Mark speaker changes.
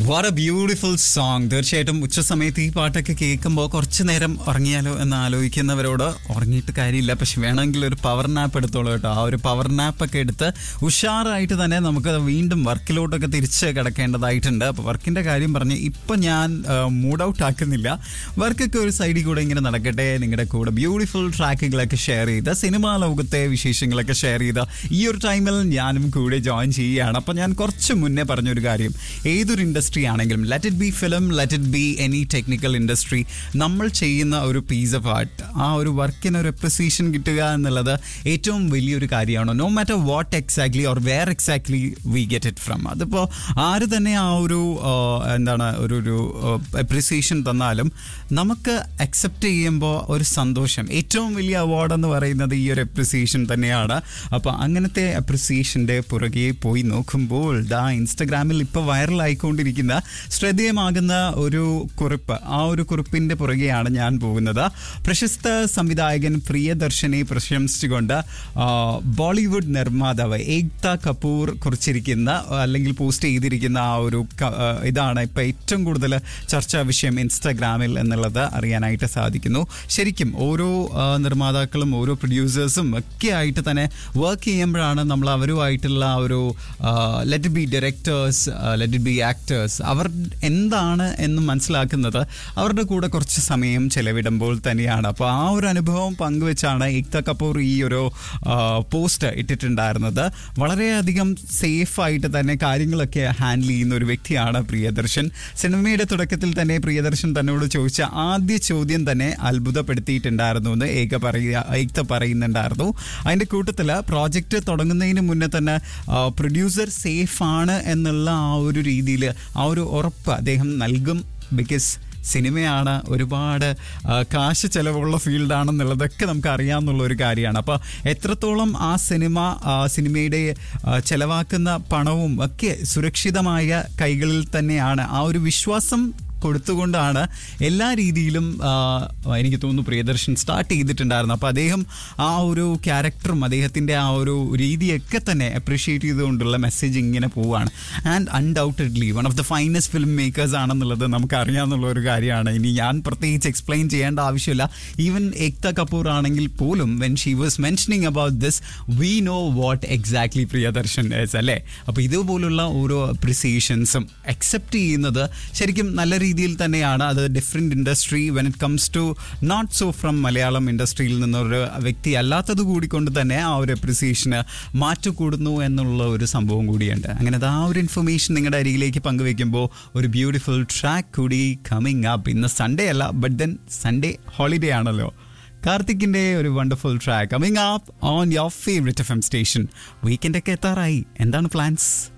Speaker 1: what A beautiful song തീർച്ചയായിട്ടും ഉച്ച സമയത്ത് ഈ പാട്ടൊക്കെ കേൾക്കുമ്പോൾ കുറച്ച് നേരം ഉറങ്ങിയാലോ എന്ന് ആലോചിക്കുന്നവരോട് ഉറങ്ങിയിട്ട് കാര്യമില്ല പക്ഷെ വേണമെങ്കിൽ ഒരു പവർ നാപ്പ് എടുത്തോളൂ കേട്ടോ ആ ഒരു പവർ നാപ്പ് ഒക്കെ എടുത്ത് ഉഷാറായിട്ട് തന്നെ നമുക്ക് വീണ്ടും വർക്കിലോട്ടൊക്കെ തിരിച്ച് കിടക്കേണ്ടതായിട്ടുണ്ട് അപ്പോൾ വർക്കിന്റെ കാര്യം പറഞ്ഞ് ഇപ്പം ഞാൻ മൂഡ് ഔട്ട് ആക്കുന്നില്ല വർക്കൊക്കെ ഒരു സൈഡിൽ കൂടെ ഇങ്ങനെ നടക്കട്ടെ നിങ്ങളുടെ കൂടെ ബ്യൂട്ടിഫുൾ ട്രാക്കുകളൊക്കെ ഷെയർ ചെയ്ത് സിനിമാ ലോകത്തെ വിശേഷങ്ങളൊക്കെ ഷെയർ ചെയ്ത ഈ ഒരു ടൈമിൽ ഞാനും കൂടെ ജോയിൻ ചെയ്യുകയാണ് അപ്പം ഞാൻ കുറച്ച് മുന്നേ പറഞ്ഞൊരു കാര്യം ഏതൊരു ഇൻഡസ്ട്രി ആണെങ്കിലും let it be film let it be any technical industry നമ്മൾ ചെയ്യുന്ന ഒരു പീസ് ഓഫ് ആർട്ട് ആ ഒരു വർക്കിന് ഒരു അപ്രിസിയേഷൻ കിട്ടുക എന്നുള്ളത് ഏറ്റവും വലിയൊരു കാര്യമാണ് no matter what exactly or where exactly we get it from അതിപ്പോൾ ആര് തന്നെ ആ ഒരു ആ, എന്താണ് ഒരു ഒരു അപ്രിസിയേഷൻ തന്നാലും നമുക്ക് അക്സെപ്റ്റ് ചെയ്യുമ്പോൾ ഒരു സന്തോഷം ഏറ്റവും വലിയ അവാർഡ് എന്ന് പറയുന്നത് ഈ ഒരു അപ്രിസിയേഷൻ തന്നെയാണ് അപ്പോൾ അങ്ങനത്തെ അപ്രിസിയേഷൻ്റെ പുറകെ പോയി നോക്കുമ്പോൾ ദാ ഇൻസ്റ്റഗ്രാമിൽ ഇപ്പോൾ വൈറലായിക്കൊണ്ടിരിക്കുന്ന ശ്രദ്ധേയമാകുന്ന ഒരു കുറിപ്പ് ആ ഒരു കുറിപ്പിൻ്റെ പുറകെയാണ് ഞാൻ പോകുന്നത് പ്രശസ്ത സംവിധായകൻ പ്രിയദർശനെ പ്രശംസിച്ചുകൊണ്ട് ആ, ബോളിവുഡ് നിർമ്മാതാവ് ഏക്ത കപൂർ കുറിച്ചിരിക്കുന്ന അല്ലെങ്കിൽ പോസ്റ്റ് ചെയ്തിരിക്കുന്ന ആ ഒരു ക- ആ, ഇതാണ് ഇപ്പം ഏറ്റവും കൂടുതൽ ചർച്ചാ വിഷയം ഇൻസ്റ്റാഗ്രാമിൽ എന്നുള്ളത് അറിയാനായിട്ട് സാധിക്കുന്നു ശരിക്കും ഓരോ ആ, നിർമ്മാതാക്കളും ഓരോ പ്രൊഡ്യൂസേഴ്സും ഒക്കെ ആയിട്ട് തന്നെ വർക്ക് ചെയ്യുമ്പോഴാണ് നമ്മൾ അവരുമായിട്ടുള്ള ആ ഒരു let be directors let be actors അവർ എന്താണ് എന്ന് മനസ്സിലാക്കുന്നത് അവരുടെ കൂടെ കുറച്ച് സമയം ചെലവിടുമ്പോൾ തന്നെയാണ് അപ്പോൾ ആ ഒരു അനുഭവം പങ്കുവെച്ചാണ് ഇക്ത കപൂർ ഈ ഒരു പോസ്റ്റ് ഇട്ടിട്ടുണ്ടായിരുന്നത് വളരെയധികം സേഫ് ആയിട്ട് തന്നെ കാര്യങ്ങളൊക്കെ ഹാൻഡിൽ ചെയ്യുന്ന ഒരു വ്യക്തിയാണ് പ്രിയദർശൻ സിനിമയുടെ തുടക്കത്തിൽ തന്നെ പ്രിയദർശൻ തന്നോട് ചോദിച്ച ആദ്യ ചോദ്യം തന്നെ അത്ഭുതപ്പെടുത്തിയിട്ടുണ്ടായിരുന്നു എന്ന് ഏക പറയുക ഏക്ത പറയുന്നുണ്ടായിരുന്നു അതിന്റെ കൂട്ടത്തിൽ പ്രോജക്റ്റ് തുടങ്ങുന്നതിന് മുന്നേ തന്നെ പ്രൊഡ്യൂസർ സേഫ് ആണ് എന്നുള്ള ആ ഒരു രീതിയിൽ ആ ഒരു ഉറപ്പ് അദ്ദേഹം നൽകും ബിക്കോസ് സിനിമയാണ് ഒരുപാട് ആ, കാശ് ചെലവുള്ള ഫീൽഡാണെന്നുള്ളതൊക്കെ നമുക്ക് അറിയാവുന്നുള്ള ഒരു കാര്യമാണ് അപ്പോൾ എത്രത്തോളം ആ സിനിമ ആ, സിനിമയുടെ ആ, ചെലവാക്കുന്ന പണവും ഒക്കെ സുരക്ഷിതമായ കൈകളിൽ തന്നെയാണ് ആ ഒരു വിശ്വാസം കൊടുത്തുകൊണ്ടാണ് എല്ലാ രീതിയിലും ആ, എനിക്ക് തോന്നുന്നു പ്രിയദർശൻ സ്റ്റാർട്ട് ചെയ്തിട്ടുണ്ടായിരുന്നു അപ്പോൾ അദ്ദേഹം ആ ഒരു ക്യാരക്ടറും അദ്ദേഹത്തിൻ്റെ ആ ഒരു രീതിയൊക്കെ തന്നെ അപ്രീഷിയേറ്റ് ചെയ്തുകൊണ്ടുള്ള മെസ്സേജ് ഇങ്ങനെ പോവുകയാണ് and undoubtedly one of the finest film makers ആണെന്നുള്ളത് നമുക്ക് അറിയാവുന്ന ഒരു കാര്യമാണ് ഇനി ഞാൻ പ്രത്യേകിച്ച് എക്സ്പ്ലെയിൻ ചെയ്യേണ്ട ആവശ്യമില്ല ഈവൻ ഏക്ത കപൂർ ആണെങ്കിൽ പോലും when she was mentioning about this we know what exactly Priyadarshan is അല്ലേ അപ്പോൾ ഇതുപോലുള്ള ഓരോ അപ്രിസിയേഷൻസും അക്സെപ്റ്റ് ചെയ്യുന്നത് ശരിക്കും നല്ല രീതിയിൽ തന്നെയാണ് അത് different industry when it comes to not so from Malayalam ഇൻഡസ്ട്രിയിൽ നിന്നൊരു വ്യക്തി അല്ലാത്തത് കൂടി കൊണ്ട് തന്നെ ആ ഒരു അപ്രിസിയേഷന് മാറ്റുകൂടുന്നു എന്നുള്ള ഒരു സംഭവം കൂടിയുണ്ട് അങ്ങനെ അത് ആ ഒരു ഇൻഫർമേഷൻ നിങ്ങളുടെ അരികിലേക്ക് പങ്കുവെക്കുമ്പോൾ ഒരു ബ്യൂട്ടിഫുൾ ട്രാക്ക് കൂടി കമ്മിങ് അപ്പ് ഇന്ന് സൺഡേ അല്ല ബട്ട് ദെൻ സൺഡേ ഹോളിഡേ ആണല്ലോ കാർത്തിക്കിന്റെ ഒരു wonderful track coming up on your favourite F M station weekend ഒക്കെ എത്താറായി എന്താണ് പ്ലാൻസ്